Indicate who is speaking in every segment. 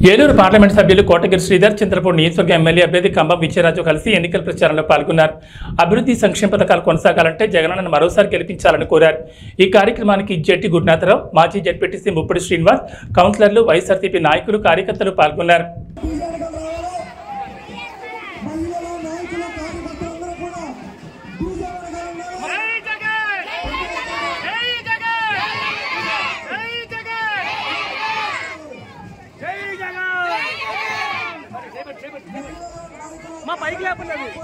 Speaker 1: Eluru parliament సభ్యులు కోటగిరి శ్రీధర్ చంద్రపూర్ నియోజకవర్గ MLA అభ్యర్థి కంబం విజయరాజు కలిసి ఎన్నికల ప్రచారంలో పాల్గొన్నారు అభివృద్ధి సంక్షేమ పథకాలు కొనసాగాలంటే జగనన్నను మరోసారి గెలిపించాలని కోరారు ఈ కార్యక్రమానికి జెట్టి గురునాథరావు మాజీ జడ్పీటీసీ ముప్పుడి శ్రీనివాస్ కౌన్సిలర్లు వైఎస్ఆర్సీపీ నాయకులు కార్యకర్తలు పాల్గొన్నారు
Speaker 2: మహిళలు నాయకులు కార్యకర్తలందరూ కూడా బీజేపీ
Speaker 3: జై జగన్ జై జగన్ జై జగన్ జై జగన్ మా పైకి లేకుండా అది.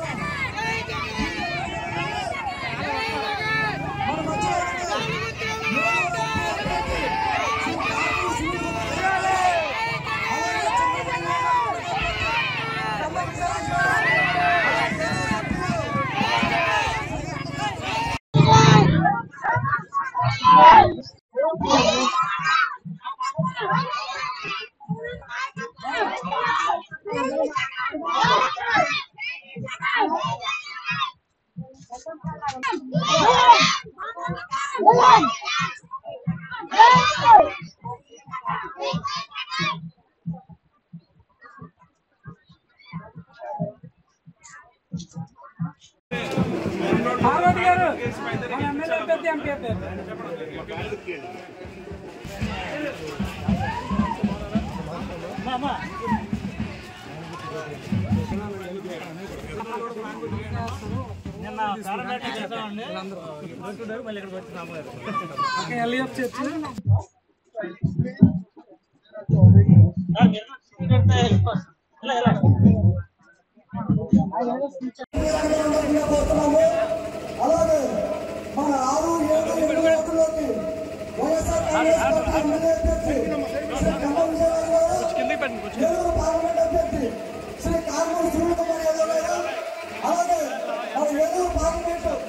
Speaker 3: పార్వతి గారు మన ఎమ్మెల్యే అభ్యర్థి ఎంపీ అభ్యర్థి ఓకే ఎల్ఈఎఫ్ చర్చి
Speaker 2: అలాగే మన ఆరు ఏడు ఎనిమిది వార్డులోకి వైఎస్ఆర్ కాంగ్రెస్ పార్టీ ఎమ్మెల్యే అభ్యర్థి శ్రీ కమ్మం విజయరాజు గారు, ఏలూరు పార్లమెంట్ అభ్యర్థి శ్రీ కార్మూరి సూర్యకుమార్ యాదవ్ గారు అలాగే మన ఏలూరు పార్లమెంట్